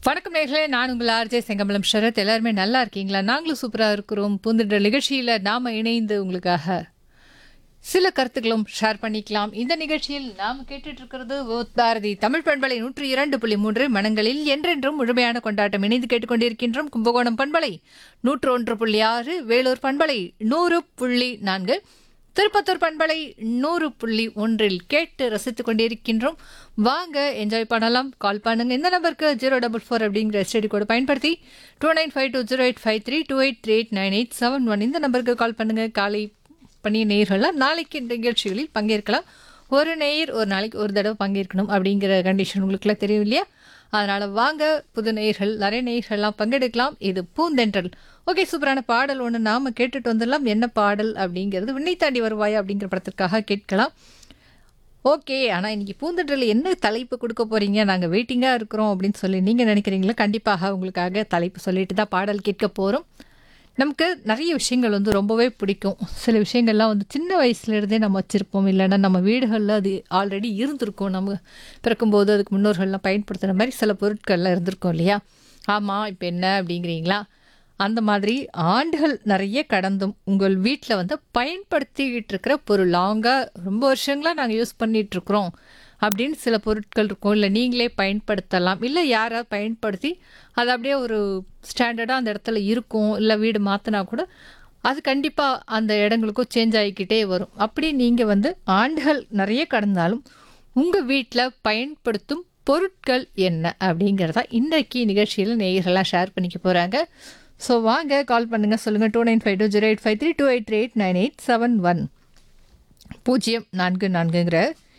வணக்கம் நேர்களே நான் உங்கள் ஆர்ஜே செங்கமலம் ஷரத் எல்லாருமே நல்லா இருக்கீங்களா நாங்களும் சூப்பராக இருக்கிறோம் பூந்துன்ற நிகழ்ச்சியில் நாம் இணைந்து உங்களுக்காக சில கருத்துக்களும் ஷேர் பண்ணிக்கலாம் இந்த நிகழ்ச்சியில் நாம் கேட்டுட்டு இருக்கிறது பாரதி தமிழ் பண்பலை நூற்றி இரண்டு புள்ளி மூன்று மனங்களில் என்றென்றும் முழுமையான கொண்டாட்டம் இணைந்து கேட்டுக்கொண்டிருக்கின்றோம் கும்பகோணம் பண்பலை நூற்று ஒன்று புள்ளி ஆறு வேலூர் பண்பலை நூறு புள்ளி நான்கு திருப்பத்தூர் பண்பலை நூறு புள்ளி ஒன்றில் கேட்டு ரசித்துக் கொண்டிருக்கின்றோம் வாங்க என்ஜாய் பண்ணலாம் கால் பண்ணுங்க இந்த நம்பருக்கு ஜீரோ டபுள் ஃபோர் அப்படிங்கிற எஸ்டிடி கோடு பயன்படுத்தி two nine five two zero eight five three two eight three eight nine eight seven one இந்த நம்பருக்கு கால் பண்ணுங்க காலை பண்ணிய நேயர்கள்லாம் நாளைக்கு இந்த நிகழ்ச்சிகளில் பங்கேற்கலாம் ஒரு நேயர் ஒரு நாளைக்கு ஒரு தடவை பங்கேற்கணும் அப்படிங்கிற கண்டிஷன் உங்களுக்குலாம் தெரியும் இல்லையா அதனால் வாங்க புது நேயர்கள் நிறைய நேயர்கள்லாம் பங்கெடுக்கலாம் இது பூந்தென்றல் ஓகே சூப்பரான பாடல் ஒன்று நாம் கேட்டுட்டு வந்துடலாம் என்ன பாடல் அப்படிங்கிறது விண்ணை தாண்டி வருவாயா அப்படிங்கிற படத்திற்காக கேட்கலாம் ஓகே ஆனால் இன்னைக்கு பூந்தென்றல் என்ன தலைப்பு கொடுக்க போகிறீங்க நாங்கள் வெயிட்டிங்காக இருக்கிறோம் அப்படின்னு சொல்லி நீங்கள் நினைக்கிறீங்களா கண்டிப்பாக உங்களுக்காக தலைப்பு சொல்லிட்டு தான் பாடல் கேட்க போகிறோம் நமக்கு நிறைய விஷயங்கள் வந்து ரொம்பவே பிடிக்கும் சில விஷயங்கள்லாம் வந்து சின்ன வயசுலேருந்தே நம்ம வச்சுருப்போம் இல்லைன்னா நம்ம வீடுகளில் அது ஆல்ரெடி இருந்திருக்கும் நம்ம பிறக்கும்போது அதுக்கு முன்னோர்கள்லாம் பயன்படுத்துகிற மாதிரி சில பொருட்கள்லாம் இருந்திருக்கும் இல்லையா ஆமாம் இப்போ என்ன அப்படிங்கிறீங்களா அந்த மாதிரி ஆண்டுகள் நிறைய கடந்தும் உங்கள் வீட்டில் வந்து பயன்படுத்திக்கிட்டு இருக்கிற பொருள் லாங்காக ரொம்ப வருஷங்களாக நாங்கள் யூஸ் பண்ணிகிட்டு இருக்கிறோம் அப்படின்னு சில பொருட்கள் இருக்கும் இல்லை நீங்களே பயன்படுத்தலாம் இல்லை யாராவது பயன்படுத்தி அது அப்படியே ஒரு ஸ்டாண்டர்டாக அந்த இடத்துல இருக்கும் இல்லை வீடு மாற்றினா கூட அது கண்டிப்பாக அந்த இடங்களுக்கும் சேஞ்ச் ஆகிக்கிட்டே வரும் அப்படி நீங்கள் வந்து ஆண்டுகள் நிறைய கடந்தாலும் உங்கள் வீட்டில் பயன்படுத்தும் பொருட்கள் என்ன அப்படிங்கிறதா இன்றைக்கு நிகழ்ச்சியில் நேயர்களாக ஷேர் பண்ணிக்க போகிறாங்க ஸோ வாங்க கால் பண்ணுங்கள் சொல்லுங்கள் two nine five two zero eight five three two eight three eight nine eight seven one பூஜ்ஜியம் நான்கு நான்குங்கிற